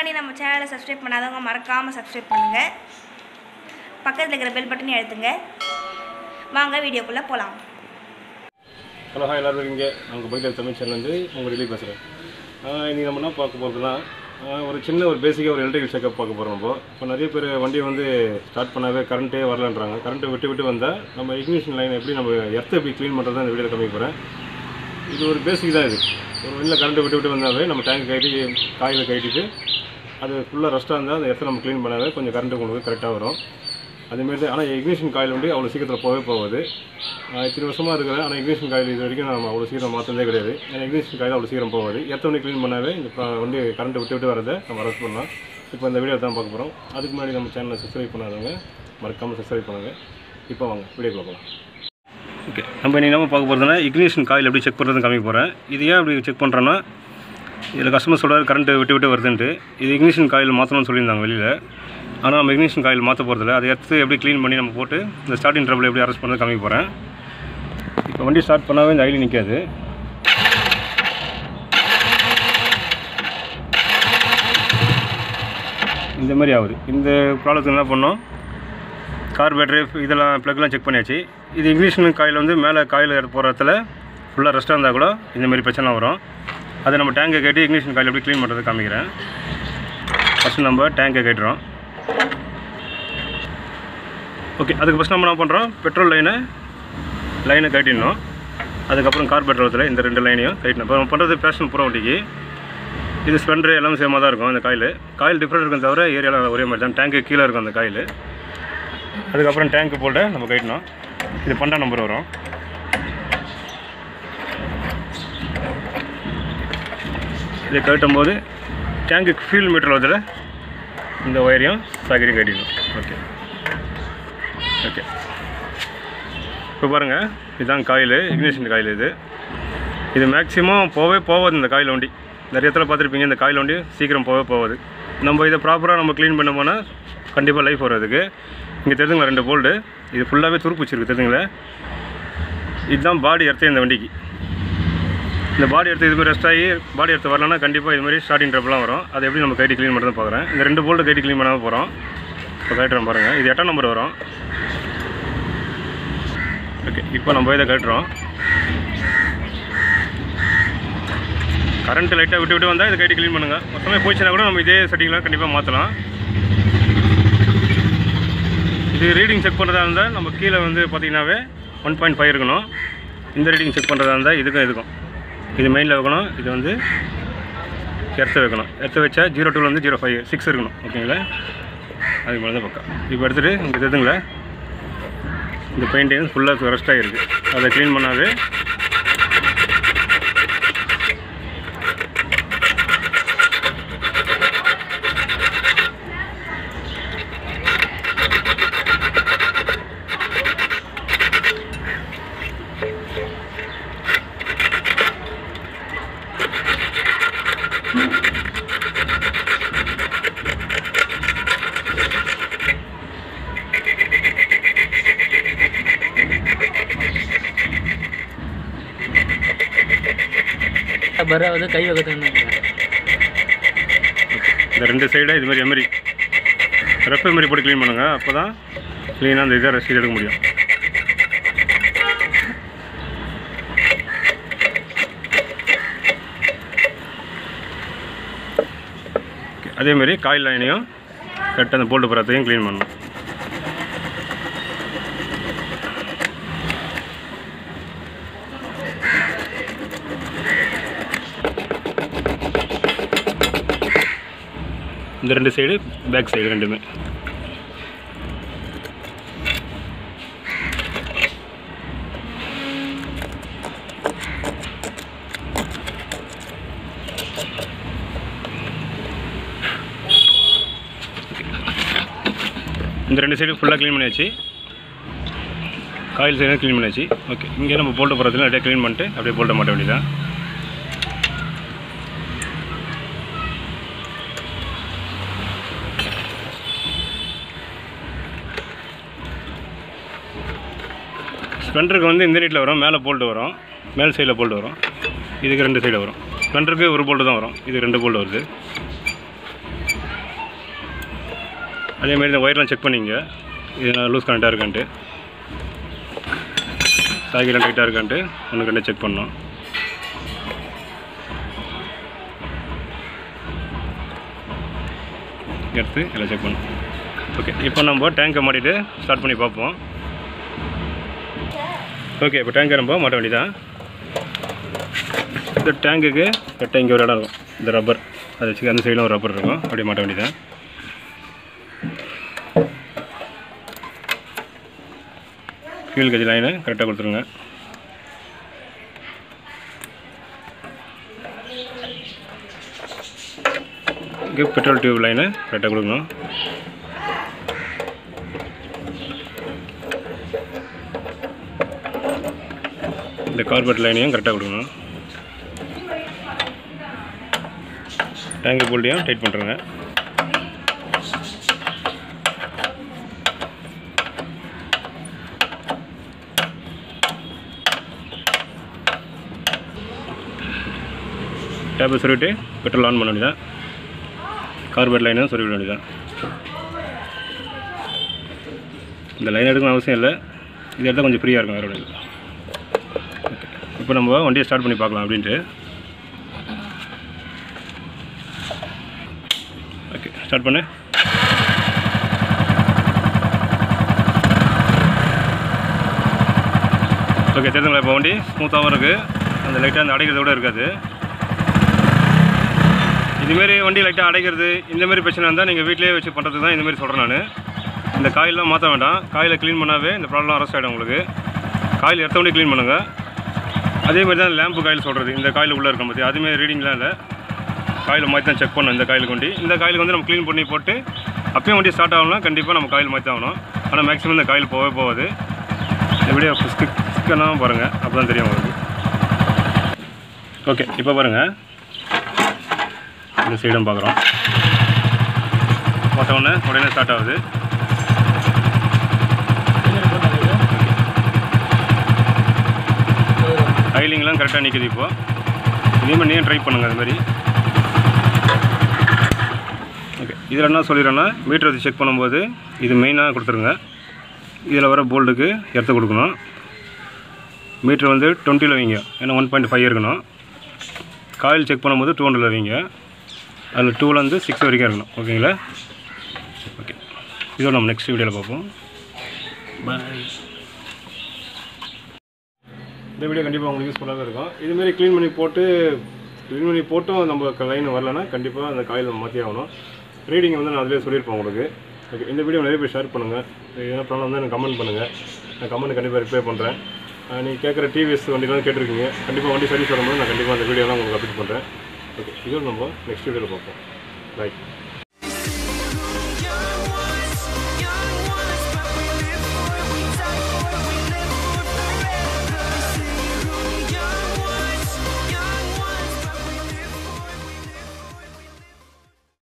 முன்னாடி நம்ம சேனலை சப்ஸ்கிரைப் பண்ணாதவங்க மறக்காமல் சப்ஸ்கிரைப் பண்ணுங்கள் பக்கத்தில் இருக்கிற பெல் பட்டனையும் அழுத்துங்க வாங்க வீடியோக்குள்ளே போகலாம் ஹலோ ஹாய் எல்லாரும் இருக்கீங்க நாங்கள் பைக்கில் தமிழ் சேனல்லேருந்து உங்கள் டெய்லி பேசுகிறேன் இன்றைக்கி நம்ம என்ன பார்க்க போகிறதுனா ஒரு சின்ன ஒரு பேசிக்காக ஒரு எலக்ட்ரிக்கல் செக்அப் பார்க்க போகிறோம் இப்போ இப்போ நிறைய பேர் வண்டியை வந்து ஸ்டார்ட் பண்ணாவே கரண்ட்டே வரலன்றாங்க கரண்ட்டை விட்டு விட்டு வந்தால் நம்ம இக்னிஷன் லைன் எப்படி நம்ம எர்த்தை எப்படி க்ளீன் பண்ணுறது இந்த வீடியோவில் காமிக்க போகிறேன் இது ஒரு பேசிக் தான் இது ஒரு வெளியில் கரண்ட்டை விட்டு விட்டு வந்தாவே நம்ம டேங்க் கட்டி காயில் கட்டிட்டு அது ஃபுல்லாக ரஸ்ட்டாக இருந்தால் அந்த இடத்த நம்ம க்ளீன் பண்ணாவே கொஞ்சம் கரண்ட்டு உங்களுக்கு கரெக்டாக வரும் அதேமாரி தான் ஆனால் இக்னிஷன் காயில் வந்து அவ்வளோ சீக்கிரத்தில் போகவே போகாது நான் இத்தனை வருஷமாக இருக்கிறேன் ஆனால் இக்னிஷன் காயில் இது வரைக்கும் நம்ம அவ்வளோ சீக்கிரம் மாற்றதே கிடையாது ஏன்னா இக்னிஷன் காயில் அவ்வளோ சீக்கிரம் போகாது எத்தனை க்ளீன் பண்ணாவே இந்த ப- வண்டி கரண்ட்டை விட்டு விட்டு வரதை நம்ம அரெஸ்ட் பண்ணலாம் இப்போ இந்த வீடியோ தான் பார்க்க போகிறோம் அதுக்கு முன்னாடி நம்ம சேனலை சப்ஸ்கிரைப் பண்ணாதவங்க மறக்காமல் சப்ஸ்கிரைப் பண்ணுங்கள் இப்போ வாங்க வீடியோ பார்க்கலாம் ஓகே நம்ம இன்றைக்கி நம்ம பார்க்க போகிறதுனா இக்னிஷன் காயில் எப்படி செக் பண்ணுறதுன்னு காமிக்க போகிறேன் இது ஏன் அப்படி செக் பண்ணுறோன்னா இதில் கஸ்டமர் சொல்கிறாரு கரண்ட்டு விட்டு விட்டு வருதுன்ட்டு இது இக்னிஷன் காயில் மாற்றணும்னு சொல்லியிருந்தாங்க வெளியில் ஆனால் நம்ம இக்னிஷன் காயில் மாற்ற போகிறதில்ல அதை எடுத்து எப்படி க்ளீன் பண்ணி நம்ம போட்டு இந்த ஸ்டார்டிங் ட்ரபிள் எப்படி அரெஸ்ட் பண்ணது காமிக்க போகிறேன் இப்போ வண்டி ஸ்டார்ட் பண்ணாவே இந்த ஐடி நிற்காது இந்த மாதிரி ஆகுது இந்த ப்ராப்ளத்துக்கு என்ன பண்ணோம் கார் பேட்டரி இதெல்லாம் ப்ளக்லாம் செக் பண்ணியாச்சு இது இக்னிஷன் காயில் வந்து மேலே காயில் போகிற இடத்துல ஃபுல்லாக ரெஸ்ட்டாக இருந்தால் கூட இந்த மாதிரி பிரச்சனை வரும் அதை நம்ம டேங்கை கட்டி இக்னிஷன் காயில் எப்படி க்ளீன் பண்ணுறது காமிக்கிறேன் ஃபஸ்ட்டு நம்ம டேங்கை கட்டுறோம் ஓகே அதுக்கு ஃபஸ்ட் நம்ம என்ன பண்ணுறோம் பெட்ரோல் லைனை லைனை கட்டிடணும் அதுக்கப்புறம் கார் பெட்ரோலத்தில் இந்த ரெண்டு லைனையும் கட்டணும் இப்போ நம்ம பண்ணுறது பேஷன் பூரா வண்டிக்கு இது ஸ்பெண்டர் எல்லாமே சேமாக தான் இருக்கும் அந்த காயில் காயில் டிஃப்ரெண்ட் இருக்கும் தவிர ஏரியாவில் ஒரே மாதிரி தான் டேங்க்கு கீழே இருக்கும் அந்த காயில் அதுக்கப்புறம் டேங்க்கு போல்ட்டை நம்ம கட்டணும் இது பன்னெண்டாம் நம்பர் வரும் இதை கட்டும் போது டேங்க்கு ஃபியூல் மீட்டர் வருதுல இந்த ஒயரையும் சாக்கெட்டையும் கட்டிடணும் ஓகே ஓகே இப்போ பாருங்கள் இதுதான் காயில் இக்னிஷன் காயில் இது இது மேக்ஸிமம் போவே போகாது இந்த காயில் வண்டி நிறைய இடத்துல பார்த்துருப்பீங்க இந்த காயில் வண்டி சீக்கிரம் போகவே போகாது நம்ம இதை ப்ராப்பராக நம்ம க்ளீன் பண்ண போனால் கண்டிப்பாக லைஃப் வரும் அதுக்கு இங்கே தெரிஞ்சுங்களா ரெண்டு போல்டு இது ஃபுல்லாகவே துருப்பு வச்சிருக்கு தெரிஞ்சுங்களா இதுதான் பாடி எடுத்து இந்த வண்டிக்கு இந்த பாடி எடுத்து இதுமாதிரி ரெஸ்ட் ஆகி பாடி எடுத்து வரலன்னா கண்டிப்பாக இது மாதிரி ஸ்டார்டிங் ட்ரப்லாம் வரும் அதை எப்படி நம்ம கைட்டி க்ளீன் பண்ணுறது பார்க்குறேன் இந்த ரெண்டு போல்டு கைட்டி க்ளீன் பண்ணாமல் போகிறோம் இப்போ கட்டுறோம் பாருங்கள் இது எட்டாம் நம்பர் வரும் ஓகே இப்போ நம்ம இதை கட்டுறோம் கரண்ட் லைட்டாக விட்டு விட்டு வந்தால் இதை கைட்டி க்ளீன் பண்ணுங்கள் மொத்தமே போச்சுன்னா கூட நம்ம இதே செட்டிங்லாம் கண்டிப்பாக மாற்றலாம் இது ரீடிங் செக் பண்ணுறதா இருந்தால் நம்ம கீழே வந்து பார்த்தீங்கன்னாவே ஒன் பாயிண்ட் ஃபைவ் இருக்கணும் இந்த ரீடிங் செக் பண்ணுறதா இருந்தால் இதுக்கும் இதுக்கும் இது மெயினில் வைக்கணும் இது வந்து எர்த்த வைக்கணும் எர்த்த வச்சா ஜீரோ டூவில் வந்து ஜீரோ ஃபைவ் சிக்ஸ் இருக்கணும் ஓகேங்களா அதுக்கு மேலே தான் பக்கம் இப்போ எடுத்துகிட்டு இங்கே தெரிதுங்களா இந்த பெயிண்டிங் ஃபுல்லாக ரெஸ்ட் ஆகிருக்கு அதை க்ளீன் பண்ணாவே ಬರೋದು ಕೈ ಹೋಗುತ್ತೆ ಅನ್ನೋದು இந்த ரெண்டு சைடாக இது மாதிரி எமரி ரஃப் எமரி போட்டு க்ளீன் பண்ணுங்கள் அப்போ தான் க்ளீனாக அந்த இதை ரசீது எடுக்க முடியும் Okay, அதே மாதிரி காயில் லைனையும் கரெக்டாக அந்த போல்டு புறத்தையும் க்ளீன் பண்ணணும் இந்த ரெண்டு சைடு பேக் சைடு ரெண்டுமே இந்த ரெண்டு சைடு ஃபுல்லாக க்ளீன் பண்ணியாச்சு காயில் சைடும் க்ளீன் பண்ணியாச்சு ஓகே இங்கே நம்ம போல்ட்டு போகிறதுல அப்படியே க்ளீன் பண்ணிட்டு அப்படியே போல்ட்டை மாட்ட வேண்டியதான் ஸ்ப்ளெண்டருக்கு வந்து இந்த நீட்டில் வரும் மேலே போல்ட்டு வரும் மேல் சைடில் போல்ட்டு வரும் இதுக்கு ரெண்டு சைடு வரும் ஸ்ப்ளெண்டருக்கு ஒரு போல்ட்டு தான் வரும் இது ரெண்டு போல்ட்டு வருது அதேமாரி இந்த ஒயர்லாம் செக் பண்ணிங்க இது நான் லூஸ் கனெக்டாக இருக்கான்ட்டு சாய்கெல்லாம் டைட்டாக இருக்கான்ட்டு ஒன்று ரெண்டு செக் பண்ணோம் எடுத்து எல்லாம் செக் பண்ணோம் ஓகே இப்போ நம்ம டேங்கை மாட்டிட்டு ஸ்டார்ட் பண்ணி பார்ப்போம் ஓகே இப்போ டேங்கை நம்ம மாட்ட வேண்டியதான் இந்த டேங்குக்கு கரெக்டாக இங்கே ஒரு இடம் இருக்கும் இந்த ரப்பர் அதை வச்சு அந்த சைடில் ஒரு ரப்பர் இருக்கும் அப்படியே மாட்ட வேண்டியதான் ஃபியூல் கஜி லைனு கரெக்டாக கொடுத்துருங்க இங்கே பெட்ரோல் டியூப் லைனு கரெக்டாக கொடுக்கணும் இந்த கார்பெட் லைனையும் கரெக்டாக கொடுக்கணும் டேங்கு போல்ட்டையும் டைட் பண்ணுறேங்க டேப்பை சொல்லிவிட்டு பெட்ரோல் ஆன் பண்ண வேண்டியதான் கார்பெட் லைனும் சொல்லிவிட வேண்டியதான் இந்த லைன் எடுக்கணும் அவசியம் இல்லை இது எடுத்தால் கொஞ்சம் ஃப்ரீயாக இருக்கும் வேறு ஒன்றும் இல்லை ஓகே இப்போ நம்ம வண்டியை ஸ்டார்ட் பண்ணி பார்க்கலாம் அப்படின்ட்டு ஓகே ஸ்டார்ட் பண்ணு ஓகே தெரிஞ்சுங்களா இப்போ வண்டி ஸ்மூத்தாகவும் இருக்குது அந்த லைட்டாக அந்த அடைக்கிறது கூட இருக்காது இதுமாரி வண்டி லைட்டாக அடைக்கிறது இந்தமாரி பிரச்சனை இருந்தால் நீங்கள் வீட்டிலேயே வச்சு பண்ணுறதுக்கு தான் இந்தமாரி சொல்கிறேன் நான் இந்த காயிலெலாம் மாற்ற வேண்டாம் காயிலை க்ளீன் பண்ணாவே இந்த ப்ராப்ளம் அரெஸ்ட் ஆகிடும் உங்களுக்கு காயில் எடுத்த வண்டி க்ளீன் பண்ணுங்கள் அதேமாரி தான் லேம்பு காயில் சொல்கிறது இந்த காயில் உள்ளே இருக்க பற்றி அதுமாரி ரீடிங்லாம் இல்லை காயில் மாற்றி தான் செக் பண்ணணும் இந்த காயிலுக்கு வண்டி இந்த காயிலுக்கு வந்து நம்ம க்ளீன் பண்ணி போட்டு அப்பயும் வண்டி ஸ்டார்ட் ஆகணும்னா கண்டிப்பாக நம்ம காயில் மாற்றி ஆகணும் ஆனால் மேக்ஸிமம் இந்த காயில் போகவே போகாது இந்த வீடியோ ஸ்கிக் ஸ்கிக்கெல்லாம் பாருங்கள் அப்போ தான் தெரியும் உங்களுக்கு ஓகே இப்போ பாருங்கள் இந்த சைடும் பார்க்குறோம் போட்ட உடனே உடனே ஸ்டார்ட் ஆகுது ஐலிங்லாம் கரெக்டாக நிற்குது இப்போ இதேமாதிரி நீயும் ட்ரை பண்ணுங்கள் அது மாதிரி ஓகே இதில் என்ன சொல்லிடுறேன்னா மீட்டர் வச்சு செக் பண்ணும்போது இது மெயினாக கொடுத்துருங்க இதில் வர போல்டுக்கு எடுத்து கொடுக்கணும் மீட்ரு வந்து டுவெண்ட்டியில் வைங்க ஏன்னா ஒன் பாயிண்ட் ஃபைவ் இருக்கணும் காயில் செக் பண்ணும்போது டூ ஹண்ட்ரடில் வைங்க அதில் டூலேருந்து சிக்ஸ் வரைக்கும் இருக்கணும் ஓகேங்களா ஓகே இதோட நம்ம நெக்ஸ்ட் வீடியோவில் பார்ப்போம் பாய் இந்த வீடியோ கண்டிப்பாக உங்களுக்கு யூஸ்ஃபுல்லாக இருக்கும் இதுமாரி க்ளீன் பண்ணி போட்டு க்ளீன் பண்ணி போட்டும் நம்ம லைன் வரலன்னா கண்டிப்பாக அந்த காயில் நம்ம மாற்றி ஆகணும் ரீடிங் வந்து நான் அதிலே சொல்லியிருப்பேன் உங்களுக்கு ஓகே இந்த வீடியோ நிறைய பேர் ஷேர் பண்ணுங்கள் எதனா ப்ராப்ளம் வந்து எனக்கு கமெண்ட் பண்ணுங்கள் நான் கமெண்ட் கண்டிப்பாக ரிப்ளை பண்ணுறேன் நீங்கள் கேட்குற டிவிஎஸ் வண்டிலாம் கேட்டிருக்கீங்க கண்டிப்பாக வண்டி சர்வீஸ் வரும்போது நான் கண்டிப்பாக அந்த வீடியோலாம் உங்களுக்கு அப்டேட் பண்ணுறேன் ஓகே இதோட நம்ம நெக்ஸ்ட் வீடியோவில் பார்ப்போம் பாய்